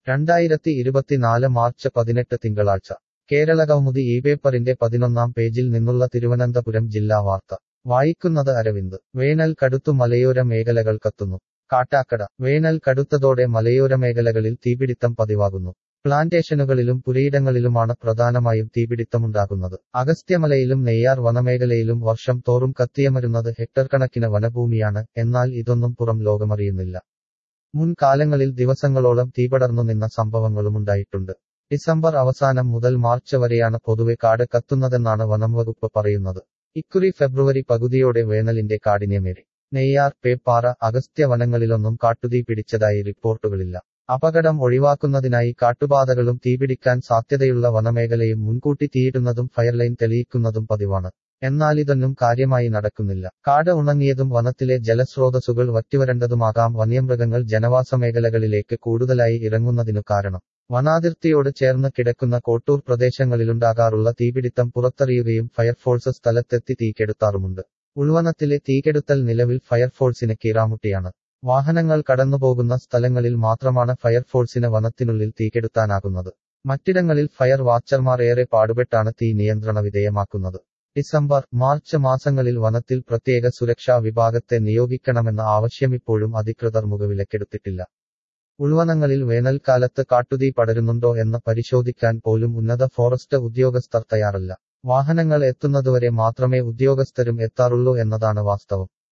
രണ്ടായിരത്തി ഇരുപത്തിനാല് മാർച്ച് പതിനെട്ട് തിങ്കളാഴ്ച കേരള കൗമുദി ഈ പേപ്പറിന്റെ പതിനൊന്നാം പേജിൽ നിന്നുള്ള തിരുവനന്തപുരം ജില്ലാ വാർത്ത വായിക്കുന്നത് അരവിന്ദ് വേനൽ കടുത്തു മലയോര മേഖലകൾ കത്തുന്നു കാട്ടാക്കട വേനൽ കടുത്തതോടെ മലയോര മേഖലകളിൽ തീപിടിത്തം പതിവാകുന്നു പ്ലാന്റേഷനുകളിലും പുരയിടങ്ങളിലുമാണ് പ്രധാനമായും തീപിടിത്തമുണ്ടാകുന്നത് അഗസ്ത്യമലയിലും നെയ്യാർ വനമേഖലയിലും വർഷം തോറും കത്തിയമരുന്നത് ഹെക്ടർ കണക്കിന് വനഭൂമിയാണ് എന്നാൽ ഇതൊന്നും പുറം ലോകമറിയുന്നില്ല മുൻകാലങ്ങളിൽ ദിവസങ്ങളോളം തീപടർന്നു നിന്ന സംഭവങ്ങളുമുണ്ടായിട്ടുണ്ട് ഡിസംബർ അവസാനം മുതൽ മാർച്ച് വരെയാണ് പൊതുവെ കാട് കത്തുന്നതെന്നാണ് വനം വകുപ്പ് പറയുന്നത് ഇക്കുറി ഫെബ്രുവരി പകുതിയോടെ വേനലിന്റെ കാഠിന്യമേറി നെയ്യാർ പേപ്പാറ അഗസ്ത്യ വനങ്ങളിലൊന്നും കാട്ടുതീ പിടിച്ചതായി റിപ്പോർട്ടുകളില്ല അപകടം ഒഴിവാക്കുന്നതിനായി കാട്ടുപാതകളും തീപിടിക്കാൻ സാധ്യതയുള്ള വനമേഖലയും മുൻകൂട്ടി തീയിടുന്നതും ഫയർലൈൻ തെളിയിക്കുന്നതും പതിവാണ് എന്നാൽ ഇതൊന്നും കാര്യമായി നടക്കുന്നില്ല കാട് ഉണങ്ങിയതും വനത്തിലെ ജലസ്രോതസ്സുകൾ വറ്റിവരണ്ടതുമാകാം വന്യമൃഗങ്ങൾ ജനവാസ മേഖലകളിലേക്ക് കൂടുതലായി ഇറങ്ങുന്നതിനു കാരണം വനാതിർത്തിയോട് ചേർന്ന് കിടക്കുന്ന കോട്ടൂർ പ്രദേശങ്ങളിലുണ്ടാകാറുള്ള തീപിടിത്തം പുറത്തറിയുകയും ഫയർഫോഴ്സ് സ്ഥലത്തെത്തി തീകെടുത്താറുമുണ്ട് ഉൾവനത്തിലെ തീകെടുത്തൽ നിലവിൽ ഫയർഫോഴ്സിന് കീറാമുട്ടിയാണ് വാഹനങ്ങൾ കടന്നുപോകുന്ന സ്ഥലങ്ങളിൽ മാത്രമാണ് ഫയർഫോഴ്സിന് വനത്തിനുള്ളിൽ തീകെടുത്താനാകുന്നത് മറ്റിടങ്ങളിൽ ഫയർ വാച്ചർമാർ ഏറെ പാടുപെട്ടാണ് തീ നിയന്ത്രണ വിധേയമാക്കുന്നത് ഡിസംബർ മാർച്ച് മാസങ്ങളിൽ വനത്തിൽ പ്രത്യേക സുരക്ഷാ വിഭാഗത്തെ നിയോഗിക്കണമെന്ന ആവശ്യമിപ്പോഴും അധികൃതർ മുഖവിലക്കെടുത്തിട്ടില്ല ഉൾവനങ്ങളിൽ വേനൽക്കാലത്ത് കാട്ടുതീ പടരുന്നുണ്ടോ എന്ന് പരിശോധിക്കാൻ പോലും ഉന്നത ഫോറസ്റ്റ് ഉദ്യോഗസ്ഥർ തയ്യാറല്ല വാഹനങ്ങൾ എത്തുന്നതുവരെ മാത്രമേ ഉദ്യോഗസ്ഥരും എത്താറുള്ളൂ എന്നതാണ് വാസ്തവം